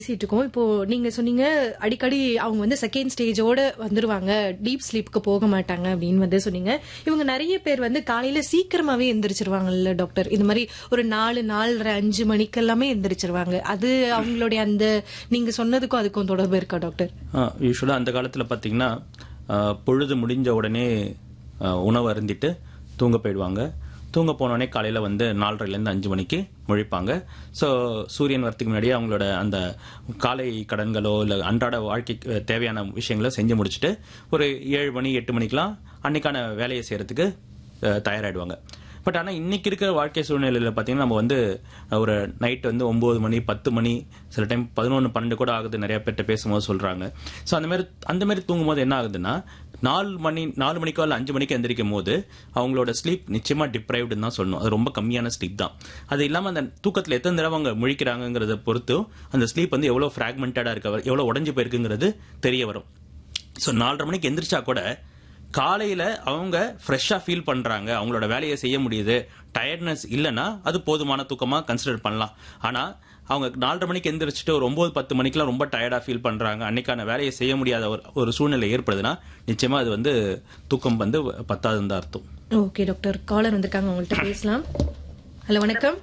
பேசிட்டு இருக்கோம் இப்போ நீங்க சொன்னீங்க அடிக்கடி அவங்க வந்து செகண்ட் ஸ்டேஜோட வந்துருவாங்க டீப் ஸ்லீப்புக்கு போக மாட்டாங்க அப்படின்னு வந்து சொன்னீங்க இவங்க நிறைய பேர் வந்து காலையில சீக்கிரமாவே எந்திரிச்சிருவாங்கல்ல டாக்டர் இந்த மாதிரி ஒரு நாலு நாலரை அஞ்சு மணிக்கு எல்லாமே எந்திரிச்சிருவாங்க அது அவங்களுடைய அந்த நீங்க சொன்னதுக்கும் அதுக்கும் தொடர்பு இருக்கா டாக்டர் யூஸ்வலாக அந்த காலத்தில் பார்த்தீங்கன்னா ஆஹ், பொழுது முடிஞ்ச உடனே ஆஹ், உணவு அருந்திட்டு தூங்க போயிடுவாங்க தூங்க போனோடனே காலையில் வந்து நாலரைலேருந்து அஞ்சு மணிக்கு முழிப்பாங்க ஸோ சூரியன் வரத்துக்கு முன்னாடியே அவங்களோட அந்த காலை கடன்களோ இல்லை அன்றாட வாழ்க்கைக்கு தேவையான விஷயங்களை செஞ்சு முடிச்சுட்டு ஒரு ஏழு மணி எட்டு மணிக்கெலாம் அன்னைக்கான வேலையை செய்கிறதுக்கு தயாராகிடுவாங்க பட் ஆனால் இன்னைக்கு இருக்கிற வாழ்க்கை சூழ்நிலையில் பார்த்தீங்கன்னா நம்ம வந்து ஒரு நைட் வந்து ஒம்பது மணி பத்து மணி சில டைம் பதினொன்று பன்னெண்டு கூட ஆகுது நிறைய பேர்ட்ட பேசும்போது சொல்கிறாங்க ஸோ அந்த மாதிரி அந்த மாதிரி தூங்கும்போது என்ன ஆகுதுன்னா நாலு மணி நாலு மணிக்கோ இல்லை அஞ்சு மணிக்கு எந்திரிக்கும் போது அவங்களோட ஸ்லீப் நிச்சயமாக டிப்ரைவ்டுன்னு தான் சொல்லணும் அது ரொம்ப கம்மியான ஸ்லீப் தான் அது இல்லாமல் அந்த தூக்கத்தில் எத்தனை தடவை அவங்க முழிக்கிறாங்கங்கிறத பொறுத்து அந்த ஸ்லீப் வந்து எவ்வளோ ஃப்ராக்மெண்டடாக இருக்க எவ்வளோ உடஞ்சி போயிருக்குங்கிறது தெரிய வரும் ஸோ நாலரை மணிக்கு எந்திரிச்சா கூட காலையில அவங்க ஃப்ரெஷ்ஷா ஃபீல் பண்றாங்க அவங்களோட வேலையை செய்ய முடியுது டயர்ட்னஸ் இல்லைன்னா அது போதுமான தூக்கமா கன்சிடர் பண்ணலாம் ஆனா அவங்க நாலரை மணிக்கு எந்திரிச்சிட்டு ஒரு ஒன்பது பத்து மணிக்கெல்லாம் ரொம்ப டயர்டா ஃபீல் பண்றாங்க அன்னைக்கான வேலையை செய்ய முடியாத ஒரு ஒரு சூழ்நிலை ஏற்படுதுன்னா நிச்சயமா அது வந்து தூக்கம் வந்து பத்தாதுன்னு தான் அர்த்தம் ஓகே டாக்டர் காலர் வந்திருக்காங்க உங்கள்கிட்ட பேசலாம் ஹலோ வணக்கம்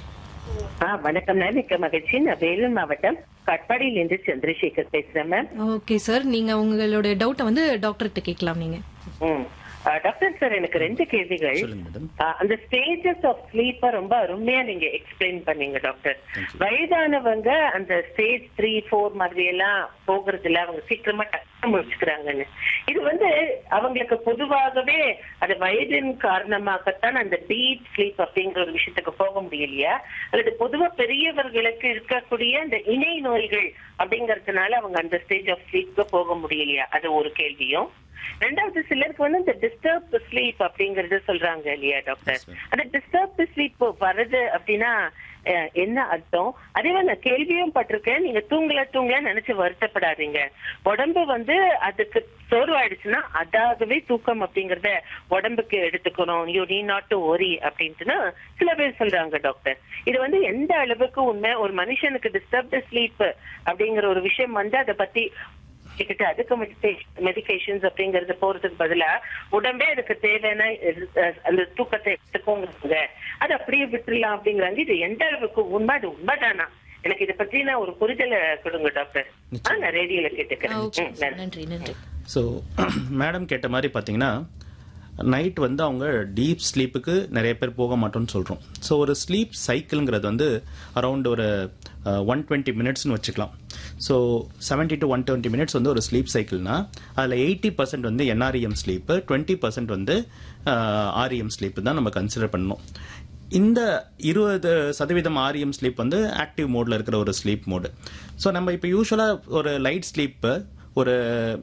ஆ வணக்கம் மேம் மிக்க மகிழ்ச்சி நான் வேலூர் மாவட்டம் கட்பாடியிலிருந்து சந்திரசேகர் பேசுறேன் மேம் ஓகே சார் நீங்க உங்களோட டவுட்டை வந்து டாக்டர்கிட்ட கேட்கலாம் நீங்க ம். ஆ, டாக்டர் சார் எனக்கு ரெண்டு கேள்விகள் சொல்லுங்க மேடம் ஆ, அந்த ஸ்டேஜஸ் ஆஃப் ஸ்லீப்ப ரொம்ப அருமையா நீங்க எக்ஸ்பிளைன் பண்ணீங்க டாக்டர் வயதானவங்க அந்த ஸ்டேஜ் த்ரீ ஃபோர் மாதிரி எல்லாம் போகிறதுல அவங்க சீக்கிரமா டக்கு முடிச்சுக்கிறாங்கன்னு இது வந்து அவங்களுக்கு பொதுவாகவே அது வயதின் காரணமாகத்தான் அந்த டீப் ஸ்லீப் அப்படிங்கிற ஒரு விஷயத்துக்கு போக முடியலையா அல்லது பொதுவா பெரியவர்களுக்கு இருக்கக்கூடிய அந்த இணை நோய்கள் அப்படிங்கறதுனால அவங்க அந்த ஸ்டேஜ் ஆஃப் ஸ்லீப்க்கு போக முடியலையா அது ஒரு கேள்வியும் ரெண்டாவது சிலருக்கு வந்து இந்த டிஸ்டர்ப் ஸ்லீப் அப்படிங்கறது சொல்றாங்க இல்லையா டாக்டர் அந்த டிஸ்டர்ப் ஸ்லீப் வருது அப்படின்னா அஹ், என்ன அர்த்தம் அதே மாதிரி நான் கேள்வியும் பட்டிருக்கேன் நீங்க தூங்கல தூங்கல நினைச்சு வருத்தப்படாதீங்க உடம்பு வந்து அதுக்கு சோர்வாயிடுச்சுன்னா அதாகவே தூக்கம் அப்படிங்கறத உடம்புக்கு எடுத்துக்கணும் யூ நீ நாட் டு ஒரி அப்படின்ட்டுனா சில பேர் சொல்றாங்க டாக்டர் இது வந்து எந்த அளவுக்கு உண்மை ஒரு மனுஷனுக்கு டிஸ்டர்ப்டு ஸ்லீப் அப்படிங்கிற ஒரு விஷயம் வந்து அதை பத்தி வச்சுக்கிட்டு அதுக்கு மெடிகேஷன்ஸ் அப்படிங்கறது போறதுக்கு பதிலா உடம்பே அதுக்கு தேவையான அஹ், அந்த தூக்கத்தை எடுத்துக்கோங்க அது அப்படியே விட்டுறலாம் அப்படிங்கிறாங்க இது எந்த அளவுக்கு உண்மை அது உண்மைதானா எனக்கு இதை பத்தின ஒரு புரிதலை கொடுங்க டாக்டர் ஆ, நான் ரேடியோல கேட்டுக்கிறேன் ஓகே ம், நன்றி. நன்றி நன்றி ஸோ மேடம் கேட்ட மாதிரி பார்த்தீங்கன்னா நைட் வந்து அவங்க டீப் ஸ்லீப்புக்கு நிறைய பேர் போக மாட்டோம்னு சொல்கிறோம் ஸோ ஒரு ஸ்லீப் சைக்கிள்ங்கிறது வந்து அரௌண்ட் ஒரு ஒன் டுவெண்ட்டி மினிட்ஸ்னு வச்சுக்கலாம் so seventy to one twenty minutes வந்து ஒரு ஸ்லீப் சைக்கிள்னா அதில் எயிட்டி பர்சன்ட் வந்து என்ஆர்இஎம் ஸ்லீப்பு டுவெண்ட்டி பர்சன்ட் வந்து ஆர்இஎம் ஸ்லீப்பு தான் நம்ம கன்சிடர் பண்ணணும் இந்த இருபது சதவீதம் ஆர்இஎம் ஸ்லீப் வந்து ஆக்டிவ் மோட்ல இருக்கிற ஒரு ஸ்லீப் மோடு ஸோ நம்ம இப்போ யூஸ்வலாக ஒரு லைட் ஸ்லீப்பு ஒரு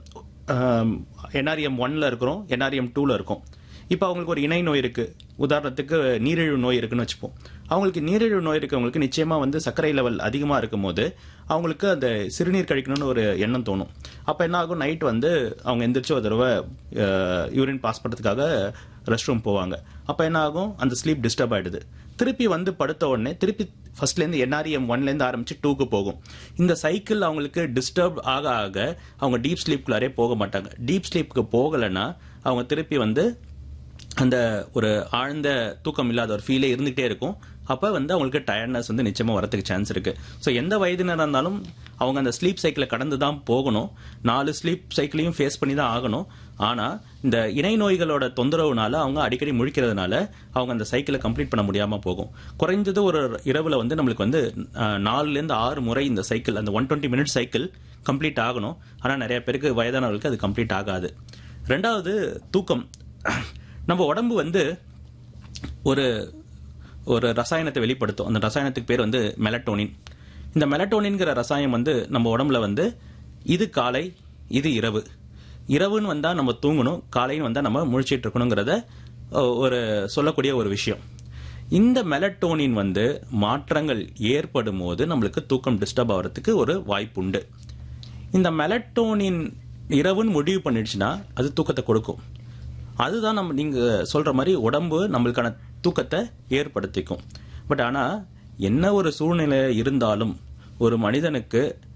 என்ஆர்எம் ஒன்ல இருக்கிறோம் என்ஆர்எம் டூல இருக்கும் இப்போ அவங்களுக்கு ஒரு இணை நோய் இருக்கு உதாரணத்துக்கு நீரிழிவு நோய் இருக்குன்னு வச்சுப்போம் அவங்களுக்கு நீரிழிவு நோய் இருக்கவங்களுக்கு நிச்சயமா வந்து சர்க்கரை லெவல் அதிகமா இருக்கும் போது அவங்களுக்கு அந்த சிறுநீர் கழிக்கணும்னு ஒரு எண்ணம் தோணும் அப்ப என்ன ஆகும் நைட் வந்து அவங்க எந்திரிச்சு ஒரு தடவை யூரின் பாஸ் பண்ணுறதுக்காக ரெஸ்ட் ரூம் போவாங்க அப்ப என்ன ஆகும் அந்த ஸ்லீப் டிஸ்டர்ப் ஆயிடுது திருப்பி வந்து படுத்த உடனே திருப்பி ஃபர்ஸ்ட்ல இருந்து என்ஆர்எம் ஒன்ல இருந்து ஆரம்பிச்சு டூக்கு போகும் இந்த சைக்கிள் அவங்களுக்கு டிஸ்டர்ப் ஆக ஆக அவங்க டீப் ஸ்லீப்குள்ளாரே போக மாட்டாங்க டீப் ஸ்லீப்க்கு போகலைன்னா அவங்க திருப்பி வந்து அந்த ஒரு ஆழ்ந்த தூக்கம் இல்லாத ஒரு ஃபீலே இருந்துகிட்டே இருக்கும் அப்போ வந்து அவங்களுக்கு டயர்ட்னஸ் வந்து நிச்சயமா வரதுக்கு சான்ஸ் இருக்கு ஸோ எந்த வயதினராக இருந்தாலும் அவங்க அந்த ஸ்லீப் சைக்கிளை கடந்து தான் போகணும் நாலு ஸ்லீப் சைக்கிளையும் ஃபேஸ் பண்ணி தான் ஆகணும் ஆனால் இந்த இணை நோய்களோட தொந்தரவுனால அவங்க அடிக்கடி முழிக்கிறதுனால அவங்க அந்த சைக்கிளை கம்ப்ளீட் பண்ண முடியாமல் போகும் குறைஞ்சது ஒரு இரவில் வந்து நம்மளுக்கு வந்து அஹ், நாலுலேருந்து ஆறு முறை இந்த சைக்கிள் அந்த one twenty minute cycle complete ஆகணும் ஆனால் நிறைய பேருக்கு வயதானவர்களுக்கு அது கம்ப்ளீட் ஆகாது ரெண்டாவது தூக்கம் நம்ம உடம்பு வந்து ஒரு ஒரு ரசாயனத்தை வெளிப்படுத்தும் அந்த ரசாயனத்துக்கு பேர் வந்து மெலட்டோனின் இந்த மெலட்டோனின்ங்கிற ரசாயனம் வந்து நம்ம உடம்புல வந்து இது காலை இது இரவு இரவுன்னு வந்தா நம்ம தூங்கணும் காலைன்னு வந்தா நம்ம முழிச்சிட்டு இருக்கணுங்கிறத அஹ், ஒரு சொல்லக்கூடிய ஒரு விஷயம் இந்த மெலட்டோனின் வந்து மாற்றங்கள் ஏற்படும் போது நம்மளுக்கு தூக்கம் டிஸ்டர்ப் ஆகிறதுக்கு ஒரு வாய்ப்பு உண்டு இந்த மெலட்டோனின் இரவுன்னு முடிவு பண்ணிடுச்சுன்னா அது தூக்கத்தை கொடுக்கும் அதுதான் நம்ம நீங்க சொல்ற மாதிரி உடம்பு நம்மளுக்கான தூக்கத்தை ஏற்படுத்திக்கும் பட் ஆனா என்ன ஒரு சூழ்நிலை இருந்தாலும் ஒரு மனிதனுக்கு